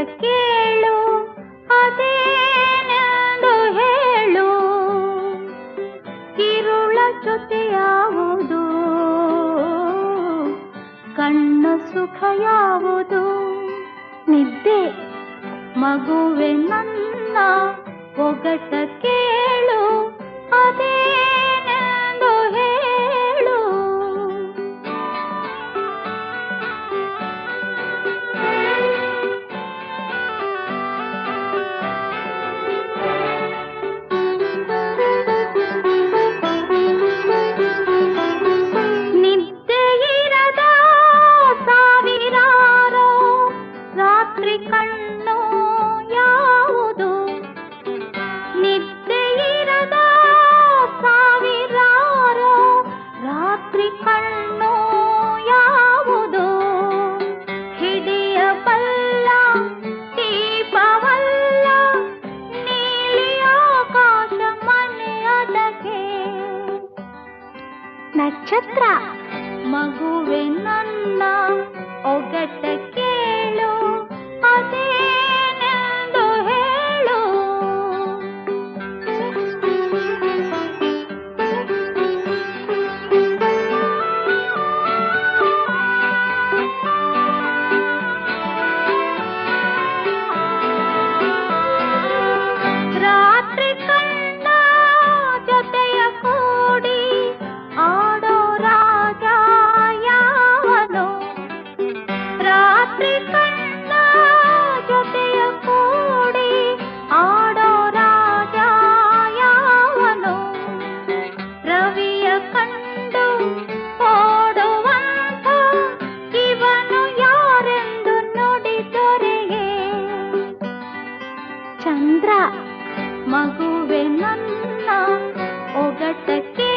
ಕೇಳು ಅದೇನೆಂದು ಹೇಳು ಇರುಳ ಜೊತೆ ಯಾವುದು ಕಣ್ಣ ಸುಖ ಯಾವುದು ನಿದ್ದೆ ಮಗುವೆ ನನ್ನ ಒಗಟ ಕೇಳು ಅದೇನೆಂದು ಹೇಳು ನಿದ್ದೆ ಇರದ ಸಾವಿರಾರೋ ರಾತ್ರಿ ಕಣ್ಣು ಯಾವುದು ನಿದ್ದೆ ಇರದ ಸಾವಿರಾರೋ ರಾತ್ರಿ ಕಣ್ಣು ಯಾವುದು ಹಿಡಿಯಬಲ್ಲ ದೀಪವಲ್ಲ ನೀಲಿ ಆಕಾಶ ಮನೆಯೊಳಗೆ ನಕ್ಷತ್ರ ಮಗುವೆ ನನ್ನ ಒಗಟ ಕೇಳು ಅದೇನೆಂದು ಹೇಳು ರಾತ್ರಿ ಕಣ್ಣ ಜೊತೆಯ ಕೂಡಿ ಆಡೋ ರಾಜ ಯಾವನು ರಾತ್ರಿ ಕಣ್ಣ ಜೊತೆಯ ಕೂಡಿ ಆಡೋ ರಾಜ ಯಾವನು ರವಿಯ ಕಂಡು ಓಡುವಂಥ ಇವನು ಯಾರೆಂದು ನುಡಿದೊರೆಯೇ ಚಂದ್ರ ಮಗುವೆ ನನ್ನ ಒಗಟ